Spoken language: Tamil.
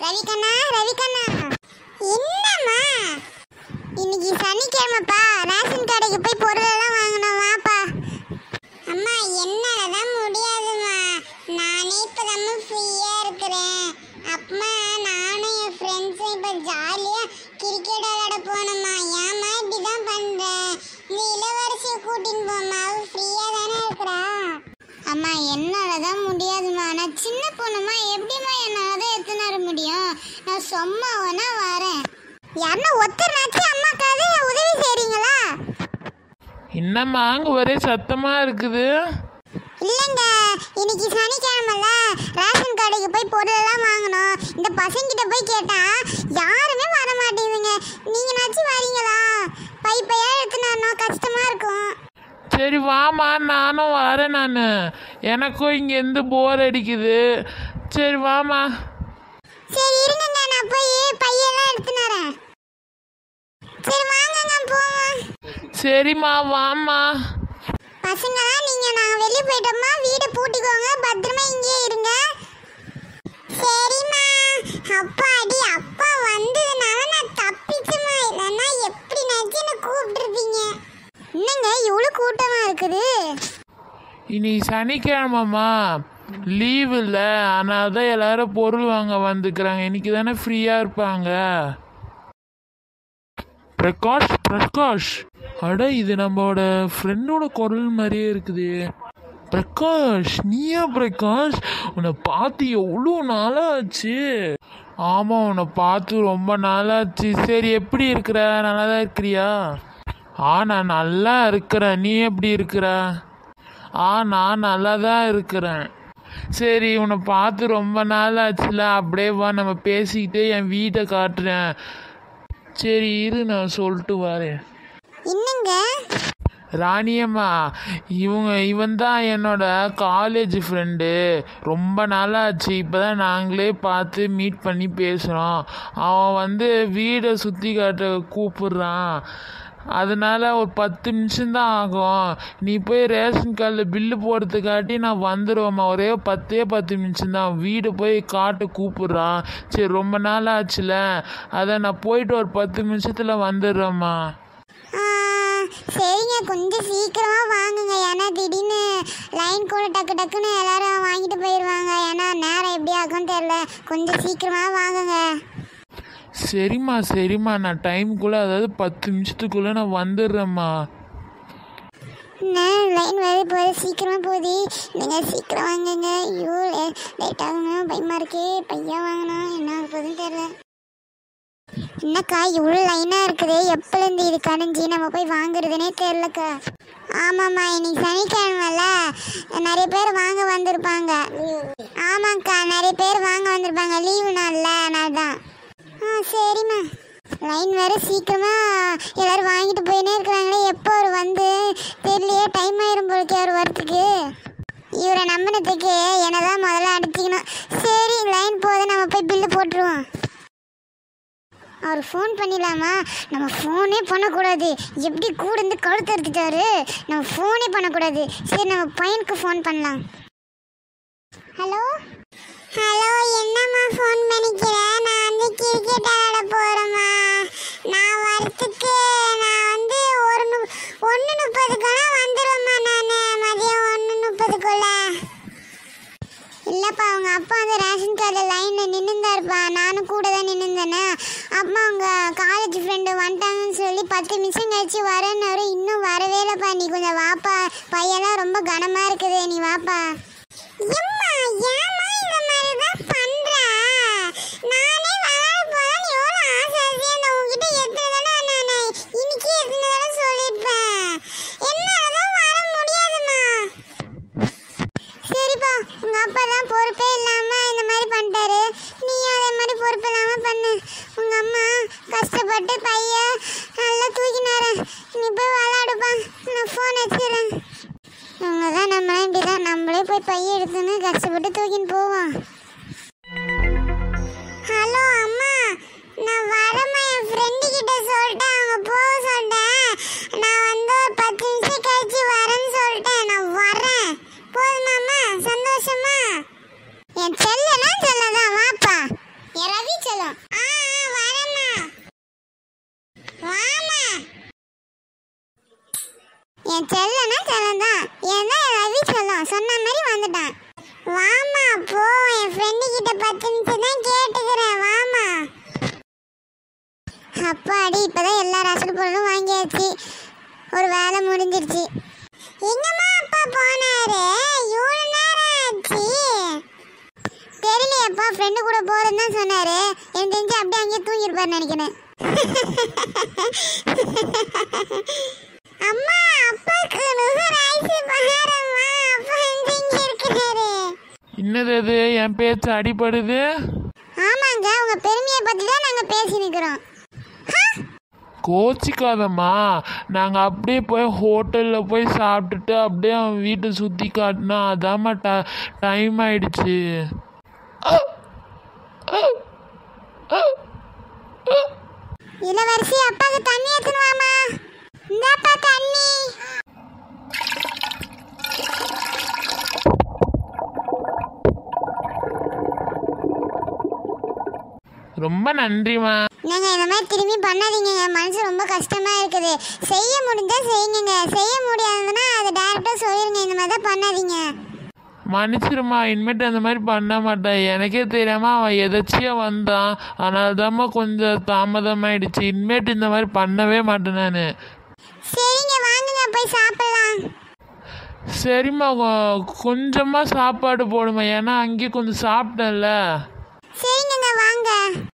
ரவிகண்ணா ரவிகண்ணா என்னம்மா இன்னைக்கு சனிக்கிழமைப்பா ரேஷன் கடைக்கு போய் பொருள் எல்லாம் வாங்கணும் வாப்பா அம்மா என்னாலதான் முடியாதும்மா நானே இப்பதாம்மா ஃப்ரீயா இருக்கிறேன் அப்பமா நானும் என் ஃப்ரெண்ட்ஸும் இப்ப ஜாலியா கிரிக்கெட் விளையாட போனோம்மா ஏம்மா இப்படிதான் பண்ற இந்த இளவரசியை கூட்டின்னு போம்மா அவ ஃப்ரீயா தானே இருக்கிறா அம்மா என்னாலதான் முடியாதும்மா நான் சின்ன பொண்ணுமா எப்படிம்மா என்னால தான் எத்தனை வர முடியும் நான் சும்மா வேணா வரேன் யாருன்னா ஒத்தர்னாச்சு அம்மாக்காவது உதவி செய்றீங்களா என்னம்மா அங்கே ஒரே சத்தமாக இருக்குது இல்லைங்க இன்னைக்கு சனிக்கிழமைல ரேஷன் கடைக்கு போய் பொருள் எல்லாம் வாங்கணும் இந்த பசங்கிட்ட போய் கேட்டா யாருமே வர மாட்டேங்குதுங்க நீங்க நாச்சு வரீங்களா பை பையா எடுத்துன்னு வரணும் கஷ்டமா இருக்கும் சரி வாம்மா நானும் வரேன் நான் எனக்கும் இங்கேருந்து போர் அடிக்குது சரி வாம்மா சரி இருங்கங்க நான் போய் பையெல்லாம் எடுத்துன்னு வரேன் சரி வாங்கங்க போவோம் சரிம்மா வாம்மா பசங்களாம் நீங்க நான் வெளியே போயிட்டோமா வீடை பூட்டிக்கோங்க பத்திரமா இங்கேயே இருங்க சரிம்மா அப்பா அடி அப்பா வந்ததுனால நான் தப்பிச்சுமா இல்லைன்னா எப்படி நினச்சி என்ன கூப்பிட்டுருப்பீங்க என்னங்க இவ்வளோ கூட்டமா இருக்குது இன்னைக்கு சனிக்கிழமைம்மா லீவ் இல்லை அதனால தான் எல்லாரும் பொருள் வாங்க வந்துக்கிறாங்க இன்னைக்கு தானே ஃப்ரீயாக இருப்பாங்க பிரகாஷ் பிரகாஷ் அட இது நம்மளோட ஃப்ரெண்டோட குரல் மாதிரியே இருக்குது பிரகாஷ் நீயா பிரகாஷ் உன்னை பார்த்து எவ்வளோ நாளாச்சு ஆமாம் உன்னை பார்த்து ரொம்ப நாளாச்சு சரி எப்படி இருக்கிற நல்லா தான் இருக்கிறியா ஆ நான் நல்லா இருக்கிறேன் நீ எப்படி இருக்கிற ஆ நான் நல்லா தான் இருக்கிறேன் சரி உன்னை பார்த்து ரொம்ப நாள் ஆச்சுல அப்படியே வா நம்ம பேசிக்கிட்டே என் வீட்டை காட்டுறேன் சரி இரு நான் சொல்லிட்டு வரேன் என்னங்க ராணியம்மா இவங்க இவன் தான் என்னோட காலேஜ் ஃப்ரெண்டு ரொம்ப நாளாச்சு இப்போ தான் நாங்களே பார்த்து மீட் பண்ணி பேசுகிறோம் அவன் வந்து வீடை சுற்றி காட்ட கூப்பிடுறான் அதனால ஒரு பத்து நிமிஷம்தான் ஆகும் நீ போய் ரேஷன் கார்டில் பில்லு போடுறதுக்காட்டி நான் வந்துடுவேம்மா ஒரே பத்தே பத்து நிமிஷம்தான் வீடு போய் காட்ட கூப்பிடுறான் சரி ரொம்ப நாள் ஆச்சுல அதான் நான் போயிட்டு ஒரு பத்து நிமிஷத்தில் வந்துடுறேம்மா ஆ, சரிங்க கொஞ்சம் சீக்கிரமா வாங்குங்க ஏன்னா திடீர்னு லைன் கூட டக்கு டக்குன்னு எல்லாரும் வாங்கிட்டு போயிடுவாங்க ஏன்னா நேரம் எப்படி ஆகும்னு தெரியல கொஞ்சம் சீக்கிரமா வாங்குங்க சரிம்மா சரிம்மா நான் டைமுக்குள்ளே அதாவது பத்து நிமிஷத்துக்குள்ளே நான் வந்துடுறேம்மா என்ன லைன் வேறு போகுது சீக்கிரமா போகுது நீங்கள் சீக்கிரம் வாங்குங்க ஐயோ லேட் ஆகுங்க பயமா இருக்கு பையா வாங்கணும் என்ன ஆக போகுதுன்னு தெரியல என்னக்கா இவ்வளோ லைனாக இருக்குது எப்போலேருந்து இது கடைஞ்சி நம்ம போய் வாங்குறதுனே தெரிலக்கா ஆமாம்மா இன்னைக்கு சனிக்கிழமைல நிறைய பேர் வாங்க வந்திருப்பாங்க ஆமாங்க்கா நிறைய பேர் வாங்க வந்திருப்பாங்க லீவு நாளில் அதனால தான் ஆ சரிம்மா லைன் வேற சீக்கிரமா எல்லாரும் வாங்கிட்டு போயினே இருக்கிறாங்களே எப்போ அவர் வந்து தெரியலையே டைம் ஆயிரும் போலக்கே அவர் வரத்துக்கு இவரை நம்பினதுக்கு என்னதான் முதல்ல அடிச்சுக்கணும் சரி லைன் போகுது நம்ம போய் பில்லு போட்டுருவோம் அவர் ஃபோன் பண்ணிடலாமா நம்ம ஃபோனே பண்ணக்கூடாது எப்படி கூட இருந்து கழுத்து எடுத்துட்டாரு நம்ம ஃபோனே பண்ணக்கூடாது சரி நம்ம பையனுக்கு ஃபோன் பண்ணலாம் ஹலோ ஹலோ என்னம்மா ஃபோன் பண்ணிக்கிறேன் நான் வந்து கிரிக்கெட் விளையாட போகிறேம்மா நான் வரத்துக்கு நான் வந்து ஒரு நு ஒன்று முப்பதுக்கெல்லாம் வந்துடுவேம்மா நான் மதியம் ஒன்று முப்பதுக்குள்ள இல்லைப்பா அவங்க அப்பா வந்து ரேஷன் கார்டில் லைனில் நின்றுந்தாருப்பா நானும் கூட தான் நின்றுந்தேனே அப்பா அவங்க காலேஜ் ஃப்ரெண்டு வந்துட்டாங்கன்னு சொல்லி பத்து நிமிஷம் கழிச்சு வரேன்னு இன்னும் வரவே இல்லைப்பா நீ கொஞ்சம் வாப்பா பையெல்லாம் ரொம்ப கனமாக இருக்குது நீ வாப்பா எம்மா ஏம்மா இந்த மாதிரி தான் பண்ற நானே விளையாட போறேன் எவ்வளோ ஆசை ஆசையா அந்த உங்ககிட்ட எத்தனை தடவை நான் இன்னைக்கு எத்தனை தடவை சொல்லியிருப்பேன் என்னாலதான் வர முடியாதும்மா சரிப்பா உங்க அப்பா தான் பொறுப்பே இல்லாம இந்த மாதிரி பண்ணிட்டாரு நீ அதே மாதிரி பொறுப்பு இல்லாம பண்ணு உங்க அம்மா கஷ்டப்பட்டு பைய நல்லா தூக்கினாரு நீ போய் விளையாடுப்பா நான் ஃபோன் வச்சிடுறேன் இவங்க தான் நம்ம இப்படிதான் நம்மளே போய் பைய எடுத்துன்னு கஷ்டப்பட்டு தூக்கின்னு போவோம் ஹலோ அம்மா நான் வரமா என் ஃப்ரெண்டு கிட்ட சொல்லிட்டேன் அவங்க போக சொல்லிட்டேன் நான் வந்து ஒரு பத்து நிமிஷம் கழிச்சு வரேன்னு சொல்லிட்டேன் நான் வரேன் போதுமாம்மா சந்தோஷமா என் செல்லனா சொல்லதான் வாப்பா என் ரவி செல்லம் ஆ ஆ, வரேம்மா வாமா என் செல்லனா செல்லம் தான் ஏன்னா ரவி செல்லம் சொன்ன மாதிரி வந்துட்டான் வாமா போ என் ஃப்ரெண்டு கிட்ட பத்து நிமிஷம் தான் கேட்டுக்கிறேன் வாமா அப்பாடி இப்பதான் எல்லா ரசல் பொருளும் வாங்கியாச்சு ஒரு வேலை முடிஞ்சிருச்சு எங்கம்மா அப்பா போனாரு இவ்வளவு நேரம் ஆச்சு தெரியலையப்பா ஃப்ரெண்டு கூட போறேன்னு தான் சொன்னாரு எனக்கு தெரிஞ்சு அப்படியே அங்கேயே தூங்கிருப்பாரு நினைக்கிறேன் அம்மா அப்பாக்கு நுகர் ஐஸ் பகாரம்மா அப்பா வந்து இங்க இருக்கிறாரு என்னது அது என் பேச்சு அடிபடுது ஆமாங்க உங்க பெருமையை பத்தி தான் நாங்க பேசி நிக்கிறோம் கோச்சிக்காதம்மா நாங்கள் அப்படியே போய் ஹோட்டலில் போய் சாப்பிட்டுட்டு அப்படியே அவன் வீட்டை சுற்றி காட்டினா அதாம்மா ட டைம் ஆயிடுச்சு இளவரசி அப்பாக்கு தண்ணி எடுத்துன்னு வாமா இந்தாப்பா தண்ணி ரொம்ப நன்றிம்மா நீங்க இந்த மாதிரி திரும்பி பண்ணாதீங்க மனசு ரொம்ப கஷ்டமா இருக்குது செய்ய முடிஞ்சா செய்யுங்க செய்ய முடியாதுன்னா அதை டேரக்டா சொல்லிருங்க இந்த மாதிரி தான் பண்ணாதீங்க மன்னிச்சிருமா இனிமேட்டு அந்த மாதிரி பண்ண மாட்டேன் எனக்கே தெரியாம அவன் எதாச்சியா வந்தான் அதனால தாம்மா கொஞ்சம் தாமதமாயிடுச்சு இனிமேட்டு இந்த மாதிரி பண்ணவே மாட்டேன் நான் சரிங்க வாங்குங்க போய் சாப்பிடலாம் சரிம்மா கொ- கொஞ்சமா சாப்பாடு போடுமா ஏன்னா அங்கேயே கொஞ்சம் சாப்பிட்டேன்ல சரிங்க வாங்க